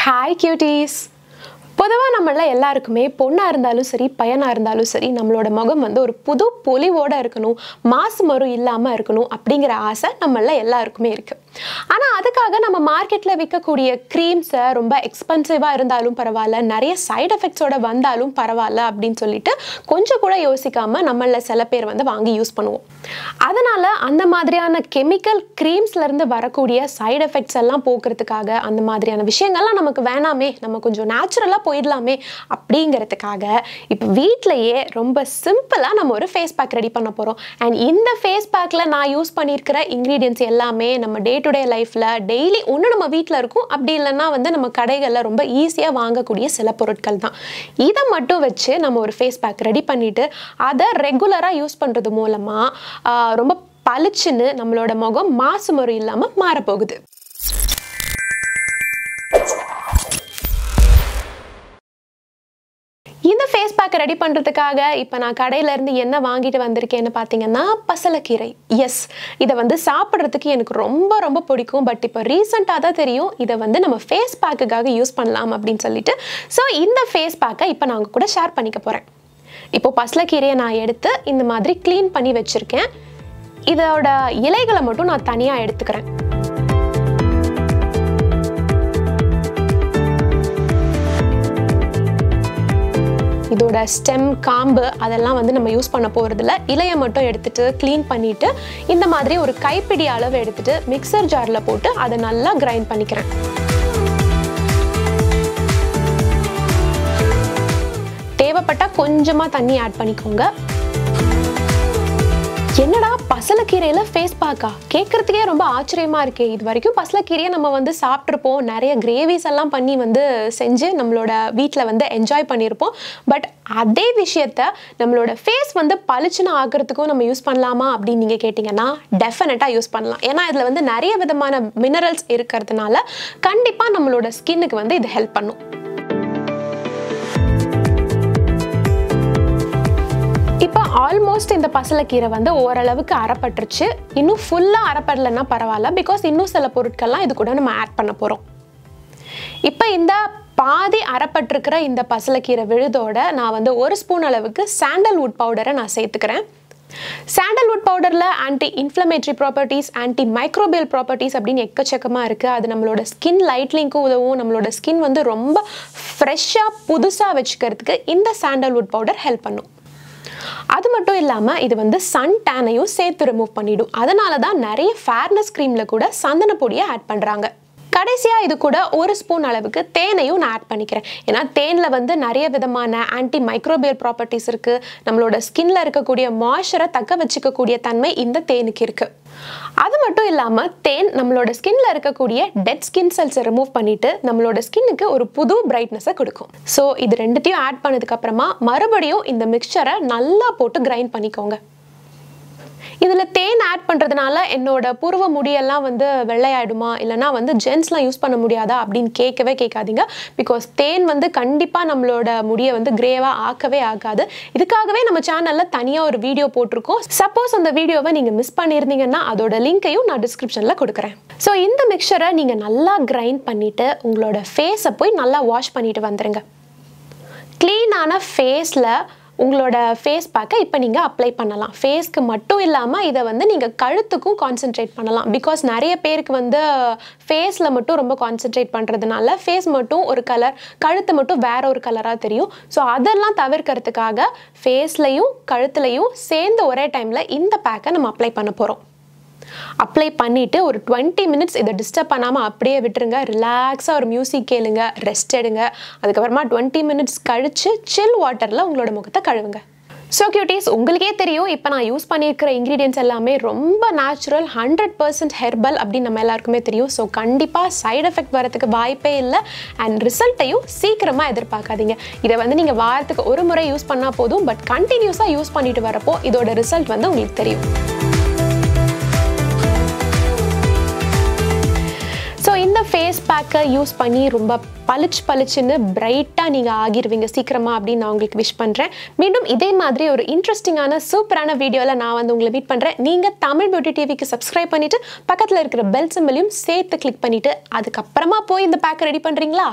hi cuties பொதுவாக நம்மள எல்லாருக்குமே பொண்ணாக இருந்தாலும் சரி பையனாக இருந்தாலும் சரி நம்மளோட முகம் வந்து ஒரு புது பொலிவோடு இருக்கணும் மாசு மறு இல்லாமல் இருக்கணும் அப்படிங்கிற ஆசை நம்மள எல்லாருக்குமே இருக்குது ஆனால் அதுக்காக நம்ம மார்க்கெட்டில் விற்கக்கூடிய க்ரீம்ஸை ரொம்ப எக்ஸ்பென்சிவாக இருந்தாலும் பரவாயில்ல நிறைய சைடு எஃபெக்ட்ஸோட வந்தாலும் பரவாயில்ல அப்படின்னு சொல்லிட்டு கொஞ்சம் கூட யோசிக்காமல் நம்மள சில பேர் வந்து வாங்கி யூஸ் பண்ணுவோம் அதனால் அந்த மாதிரியான கெமிக்கல் க்ரீம்ஸ்லேருந்து வரக்கூடிய சைடு எஃபெக்ட்ஸ் எல்லாம் போக்குறதுக்காக அந்த மாதிரியான விஷயங்கள்லாம் நமக்கு வேணாமே நம்ம கொஞ்சம் நேச்சுரலாக போயிடலாமே அப்படிங்கிறதுக்காக இப்போ வீட்டிலையே ரொம்ப சிம்பிளாக நம்ம ஒரு ஃபேஸ் பேக் ரெடி பண்ண போகிறோம் அண்ட் இந்த ஃபேஸ் பேக்கில் நான் யூஸ் பண்ணியிருக்கிற இன்க்ரீடியன்ஸ் எல்லாமே நம்ம டே டு டே லைஃப்பில் டெய்லி ஒன்று நம்ம வீட்டில் இருக்கும் அப்படி இல்லைன்னா வந்து நம்ம கடைகளில் ரொம்ப ஈஸியாக வாங்கக்கூடிய சில பொருட்கள் தான் இதை மட்டும் வச்சு நம்ம ஒரு ஃபேஸ் பேக் ரெடி பண்ணிவிட்டு அதை ரெகுலராக யூஸ் பண்ணுறது மூலமாக ரொம்ப பளிச்சுன்னு நம்மளோட முகம் மாசு முறை இல்லாமல் மாறப்போகுது இந்த ஃபேஸ் பேக்கை ரெடி பண்ணுறதுக்காக இப்போ நான் கடையிலேருந்து என்ன வாங்கிட்டு வந்திருக்கேன்னு பார்த்தீங்கன்னா பசலக்கீரை எஸ் இதை வந்து சாப்பிட்றதுக்கு எனக்கு ரொம்ப ரொம்ப பிடிக்கும் பட் இப்போ ரீசெண்டாக தான் தெரியும் இதை வந்து நம்ம ஃபேஸ் பேக்குக்காக யூஸ் பண்ணலாம் அப்படின்னு சொல்லிட்டு ஸோ இந்த ஃபேஸ் பேக்கை இப்போ நான் உங்க கூட ஷேர் பண்ணிக்க போகிறேன் இப்போ பசலக்கீரையை நான் எடுத்து இந்த மாதிரி க்ளீன் பண்ணி வச்சுருக்கேன் இதோட இலைகளை மட்டும் நான் தனியாக எடுத்துக்கிறேன் இதோட ஸ்டெம் காம்பு அதெல்லாம் வந்து நம்ம யூஸ் பண்ண போகிறதில்ல இலையை மட்டும் எடுத்துட்டு க்ளீன் பண்ணிவிட்டு இந்த மாதிரி ஒரு கைப்பிடி அளவு எடுத்துட்டு மிக்சர் ஜாரில் போட்டு அதை நல்லா கிரைண்ட் பண்ணிக்கிறேன் தேவைப்பட்டால் கொஞ்சமாக தண்ணி ஆட் பண்ணிக்கோங்க என்னடா பசலக்கீரையில ஃபேஸ் பேக்கா கேட்கறதுக்கே ரொம்ப ஆச்சரியமா இருக்கே இது வரைக்கும் பசலக்கீரையை நம்ம வந்து சாப்பிட்ருப்போம் நிறைய கிரேவிஸ் எல்லாம் பண்ணி வந்து செஞ்சு நம்மளோட வீட்டில் வந்து என்ஜாய் பண்ணியிருப்போம் பட் அதே விஷயத்த நம்மளோட ஃபேஸ் வந்து பளிச்சுன்னு ஆகிறதுக்கும் நம்ம யூஸ் பண்ணலாமா அப்படின்னு நீங்கள் கேட்டிங்கன்னா டெஃபினட்டாக யூஸ் பண்ணலாம் ஏன்னா இதில் வந்து நிறைய விதமான மினரல்ஸ் இருக்கிறதுனால கண்டிப்பாக நம்மளோட ஸ்கின்னுக்கு வந்து இது ஹெல்ப் பண்ணும் இப்போ ஆல்மோஸ்ட் இந்த பசலைக்கீரை வந்து ஓரளவுக்கு அறப்பட்டுருச்சு இன்னும் ஃபுல்லாக அறப்படலைன்னா பரவாயில்ல பிகாஸ் இன்னும் சில பொருட்கள்லாம் இது கூட நம்ம ஆட் பண்ண போகிறோம் இப்போ இந்த பாதி அறப்பட்டிருக்கிற இந்த பசலைக்கீரை விழுதோட நான் வந்து ஒரு ஸ்பூன் அளவுக்கு சாண்டல்வுட் பவுடரை நான் சேர்த்துக்கிறேன் சாண்டல்வுட் பவுடரில் anti inflammatory properties anti microbial properties அப்படின்னு எக்கச்சக்கமாக இருக்குது அது நம்மளோட ஸ்கின் லைட்லிங்க்கும் உதவும் நம்மளோட ஸ்கின் வந்து ரொம்ப ஃப்ரெஷ்ஷாக புதுசாக வச்சுக்கிறதுக்கு இந்த சாண்டல்வுட் பவுடர் ஹெல்ப் பண்ணும் அது மட்டும் இல்லாமல் இது வந்து சன் டேனையும் சேர்த்து ரிமூவ் பண்ணிடும் அதனால தான் நிறைய ஃபேர்னஸ் க்ரீமில் கூட சந்தன பொடியை ஆட் பண்ணுறாங்க கடைசியாக இது கூட ஒரு ஸ்பூன் அளவுக்கு தேனையும் நான் ஆட் பண்ணிக்கிறேன் ஏன்னா தேனில் வந்து நிறைய விதமான ஆன்டி மைக்ரோபியல் ப்ராப்பர்ட்டிஸ் இருக்குது நம்மளோட ஸ்கின்ல இருக்கக்கூடிய மாய்ச்சரை தக்க வச்சுக்கக்கூடிய தன்மை இந்த தேனுக்கு இருக்குது அது மட்டும் இல்லாமல் தேன் நம்மளோட ஸ்கின்ல இருக்கக்கூடிய டெட் ஸ்கின் செல்ஸை ரிமூவ் பண்ணிட்டு நம்மளோட ஸ்கின்னுக்கு ஒரு புது பிரைட்னஸை கொடுக்கும் ஸோ இது ரெண்டுத்தையும் ஆட் பண்ணதுக்கு அப்புறமா மறுபடியும் இந்த மிக்சரை நல்லா போட்டு கிரைண்ட் பண்ணிக்கோங்க இதில் தேன் ஆட் பண்ணுறதுனால என்னோட புருவ முடியெல்லாம் வந்து வெள்ளையாயிடுமா இல்லைனா வந்து ஜென்ஸ்லாம் யூஸ் பண்ண முடியாதா அப்படின்னு கேட்கவே கேட்காதீங்க பிகாஸ் தேன் வந்து கண்டிப்பாக நம்மளோட முடியை வந்து கிரேவாக ஆக்கவே ஆகாது இதுக்காகவே நம்ம சேனலில் தனியாக ஒரு வீடியோ போட்டிருக்கோம் சப்போஸ் அந்த வீடியோவை நீங்கள் மிஸ் பண்ணியிருந்தீங்கன்னா அதோட லிங்க்கையும் நான் டிஸ்கிரிப்ஷனில் கொடுக்குறேன் ஸோ இந்த மிக்சரை நீங்கள் நல்லா கிரைண்ட் பண்ணிவிட்டு உங்களோட ஃபேஸை போய் நல்லா வாஷ் பண்ணிட்டு வந்துடுங்க க்ளீனான ஃபேஸில் உங்களோட ஃபேஸ் பேக்கை இப்போ நீங்கள் அப்ளை பண்ணலாம் ஃபேஸ்க்கு மட்டும் இல்லாமல் இதை வந்து நீங்கள் கழுத்துக்கும் கான்சென்ட்ரேட் பண்ணலாம் பிகாஸ் நிறைய பேருக்கு வந்து ஃபேஸில் மட்டும் ரொம்ப கான்சென்ட்ரேட் பண்ணுறதுனால ஃபேஸ் மட்டும் ஒரு கலர் கழுத்து மட்டும் வேற ஒரு கலராக தெரியும் ஸோ அதெல்லாம் தவிர்க்கிறதுக்காக ஃபேஸ்லையும் கழுத்துலையும் சேர்ந்து ஒரே டைமில் இந்த பேக்கை நம்ம அப்ளை பண்ண போகிறோம் அப்ளை பண்ணிவிட்டு ஒரு டுவெண்ட்டி மினிட்ஸ் இதை டிஸ்டர்ப் பண்ணாமல் அப்படியே விட்டுருங்க ரிலாக்ஸாக ஒரு மியூசிக் கேளுங்க ரெஸ்ட் எடுங்க அதுக்கப்புறமா டுவெண்ட்டி மினிட்ஸ் கழித்து சில் வாட்டரில் உங்களோட முகத்தை கழுவுங்க ஸோ கியூட்டீஸ் உங்களுக்கே தெரியும் இப்போ நான் யூஸ் பண்ணியிருக்கிற இன்க்ரீடியன்ஸ் எல்லாமே ரொம்ப நேச்சுரல் ஹண்ட்ரட் பர்சன்ட் ஹெர்பல் அப்படின்னு நம்ம எல்லாருக்குமே தெரியும் ஸோ கண்டிப்பாக சைடு எஃபெக்ட் வரதுக்கு வாய்ப்பே இல்லை அண்ட் ரிசல்ட்டையும் சீக்கிரமாக எதிர்பார்க்காதீங்க இதை வந்து நீங்கள் வாரத்துக்கு ஒரு முறை யூஸ் பண்ணால் போதும் பட் கண்டினியூஸாக யூஸ் பண்ணிட்டு வரப்போ இதோட ரிசல்ட் வந்து உங்களுக்கு தெரியும் ஸோ இந்த ஃபேஸ் பேக்கை யூஸ் பண்ணி ரொம்ப பளிச்சு பளிச்சுன்னு பிரைட்டாக நீங்கள் ஆகிருவீங்க சீக்கிரமாக அப்படின்னு நான் உங்களுக்கு விஷ் பண்ணுறேன் மீண்டும் இதே மாதிரி ஒரு இன்ட்ரெஸ்டிங்கான சூப்பரான வீடியோவில் நான் வந்து உங்களை மீட் பண்ணுறேன் நீங்கள் தமிழ் பியூட்டி டிவிக்கு சப்ஸ்கிரைப் பண்ணிவிட்டு பக்கத்தில் இருக்கிற பெல் சிம்பிளையும் சேர்த்து கிளிக் பண்ணிவிட்டு அதுக்கப்புறமா போய் இந்த பேக்கை ரெடி பண்ணுறீங்களா